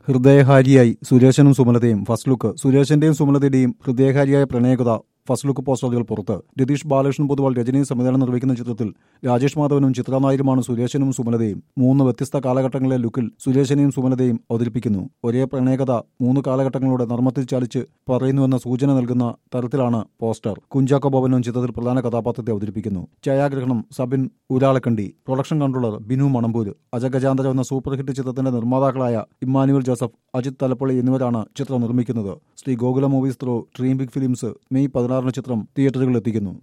ഹൃദയഹാരിയായി സുരേഷനും സുമലതയും first look സുരേഷിന്റെയും സുമലതയുടെയും ഹൃദയഹാരിയായ പ്രണയകഥ ഫസ്റ്റ് ലുക്ക് പോസ്റ്ററുകൾ പുറത്ത് രതീഷ് ബാലകൃഷ്ണൻ പൊതുവാൾ രജനിയും സംവിധാനം നിർവഹിക്കുന്ന ചിത്രത്തിൽ രാജേഷ് മാധവനും ചിത്രനായരുമാണ് സുരേഷനും സുമലതയും മൂന്ന് വ്യത്യസ്ത കാലഘട്ടങ്ങളിലെ ലുക്കിൽ സുരേഷനെയും സുമലതയും അവതരിപ്പിക്കുന്നു ഒരേ പ്രണയകഥ മൂന്ന് കാലഘട്ടങ്ങളുടെ നർമ്മത്തിൽ ചാലിച്ച് പറയുന്നുവെന്ന സൂചന നൽകുന്ന തരത്തിലാണ് പോസ്റ്റർ കുഞ്ചാക്കോ ബോബനും ചിത്രത്തിൽ പ്രധാന കഥാപാത്രത്തെ അവതരിപ്പിക്കുന്നു ഛായാഗ്രഹണം സബിൻ ഊരാളക്കണ്ടി പ്രൊഡക്ഷൻ കൺട്രോളർ ബിനു മണമ്പൂര് അജഗജാന്തരം എന്ന സൂപ്പർ ഹിറ്റ് ചിത്രത്തിന്റെ നിർമ്മാതാക്കളായ ഇമ്മാനുവൽ ജോസഫ് അജിത് തലപ്പള്ളി എന്നിവരാണ് ചിത്രം നിർമ്മിക്കുന്നത് Sree Gokula movies through dream big films May പതിനാറിന് ചിത്രം തിയേറ്ററുകളിൽ എത്തിക്കുന്നു